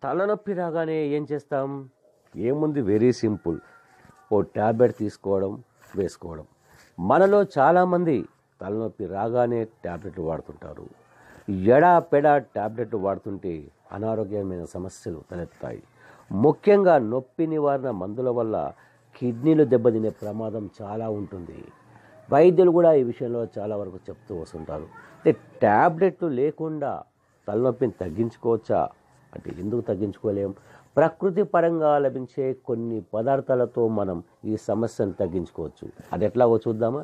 తలనొప్పి రాగానే ఏం చేస్తాం ఏముంది వెరీ సింపుల్ ఓ ట్యాబ్లెట్ తీసుకోవడం వేసుకోవడం మనలో చాలామంది తలనొప్పి రాగానే ట్యాబ్లెట్లు వాడుతుంటారు ఎడా పెడా ట్యాబ్లెట్లు వాడుతుంటే అనారోగ్యమైన సమస్యలు తలెత్తాయి ముఖ్యంగా నొప్పి నివారణ మందుల వల్ల కిడ్నీలు దెబ్బతినే ప్రమాదం చాలా ఉంటుంది వైద్యులు కూడా ఈ విషయంలో చాలా వరకు చెప్తూ వస్తుంటారు అంటే ట్యాబ్లెట్లు లేకుండా తలనొప్పిని తగ్గించుకోవచ్చా అంటే ఎందుకు తగ్గించుకోలేం ప్రకృతి పరంగా లభించే కొన్ని పదార్థాలతో మనం ఈ సమస్యను తగ్గించుకోవచ్చు అది ఎట్లాగో చూద్దామా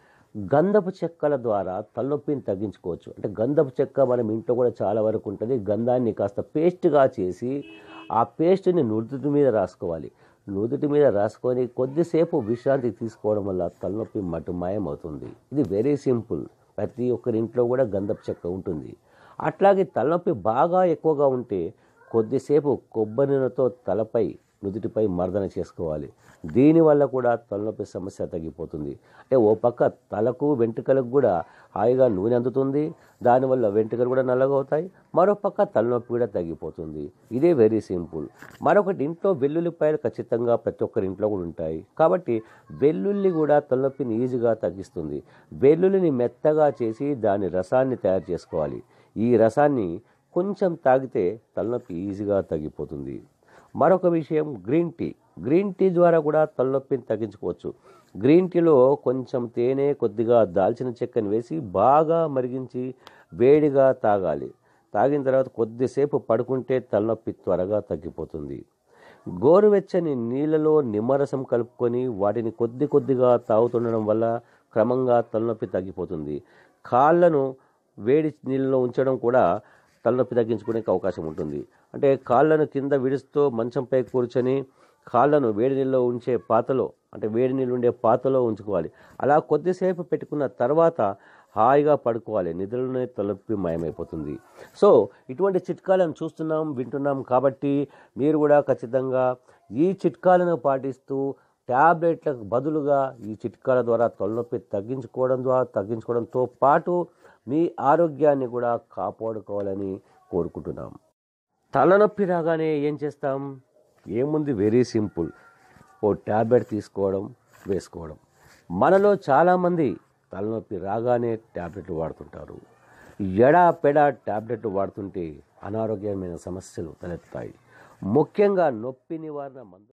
గంధపు చెక్కల ద్వారా తలనొప్పిని తగ్గించుకోవచ్చు అంటే గంధపు చెక్క మనం ఇంట్లో కూడా చాలా వరకు ఉంటుంది గంధాన్ని కాస్త పేస్ట్గా చేసి ఆ పేస్ట్ని నుదుటి మీద రాసుకోవాలి నుదుటి మీద రాసుకొని కొద్దిసేపు విశ్రాంతి తీసుకోవడం వల్ల తలనొప్పి మటుమాయం అవుతుంది ఇది వెరీ సింపుల్ ప్రతి ఒక్కరి ఇంట్లో కూడా గంధపు చెక్క ఉంటుంది అట్లాగే తలనొప్పి బాగా ఎక్కువగా ఉంటే కొద్దిసేపు కొబ్బరి నూనెతో తలపై నుదుటిపై మర్దన చేసుకోవాలి దీనివల్ల కూడా తలనొప్పి సమస్య తగ్గిపోతుంది అంటే ఓ పక్క తలకు వెంట్రుకలకు కూడా హాయిగా నూనె అందుతుంది దానివల్ల వెంట్రుకలు కూడా నల్లగా అవుతాయి మరో పక్క తలనొప్పి కూడా తగ్గిపోతుంది ఇదే వెరీ సింపుల్ మరొకటి ఇంట్లో వెల్లుల్లిపాయలు ఖచ్చితంగా ప్రతి ఒక్కరి ఇంట్లో కూడా ఉంటాయి కాబట్టి వెల్లుల్లి కూడా తలనొప్పిని ఈజీగా తగ్గిస్తుంది వెల్లుల్లిని మెత్తగా చేసి దాని రసాన్ని తయారు చేసుకోవాలి ఈ రసాన్ని కొంచెం తాగితే తలనొప్పి ఈజీగా తగ్గిపోతుంది మరొక విషయం గ్రీన్ టీ గ్రీన్ టీ ద్వారా కూడా తలనొప్పిని తగ్గించుకోవచ్చు గ్రీన్ టీలో కొంచెం తేనె కొద్దిగా దాల్చిన చెక్కని వేసి బాగా మరిగించి వేడిగా తాగాలి తాగిన తర్వాత కొద్దిసేపు పడుకుంటే తలనొప్పి త్వరగా తగ్గిపోతుంది గోరువెచ్చని నీళ్ళలో నిమ్మరసం కలుపుకొని వాటిని కొద్ది కొద్దిగా తాగుతుండడం వల్ల క్రమంగా తలనొప్పి తగ్గిపోతుంది కాళ్ళను వేడి నీళ్ళలో ఉంచడం కూడా తలనొప్పి తగ్గించుకునే అవకాశం ఉంటుంది అంటే కాళ్ళను కింద విడుస్తూ మంచంపై కూర్చొని కాళ్ళను వేడి నీళ్ళలో ఉంచే పాతలో అంటే వేడి నీళ్ళు ఉండే పాతలో ఉంచుకోవాలి అలా కొద్దిసేపు పెట్టుకున్న తర్వాత హాయిగా పడుకోవాలి నిద్రలోనే తలనొప్పి మాయమైపోతుంది సో ఇటువంటి చిట్కాలను చూస్తున్నాం వింటున్నాం కాబట్టి మీరు కూడా ఖచ్చితంగా ఈ చిట్కాలను పాటిస్తూ ట్యాబ్లెట్లకు బదులుగా ఈ చిట్కాల ద్వారా తలనొప్పి తగ్గించుకోవడం ద్వారా తగ్గించుకోవడంతో పాటు మీ ఆరోగ్యాన్ని కూడా కాపాడుకోవాలని కోరుకుంటున్నాం తలనొప్పి రాగానే ఏం చేస్తాం ఏముంది వెరీ సింపుల్ ఓ ట్యాబ్లెట్ తీసుకోవడం వేసుకోవడం మనలో చాలామంది తలనొప్పి రాగానే ట్యాబ్లెట్లు వాడుతుంటారు ఎడా పెడా ట్యాబ్లెట్లు వాడుతుంటే అనారోగ్యమైన సమస్యలు తలెత్తాయి ముఖ్యంగా నొప్పి నివారణ మందు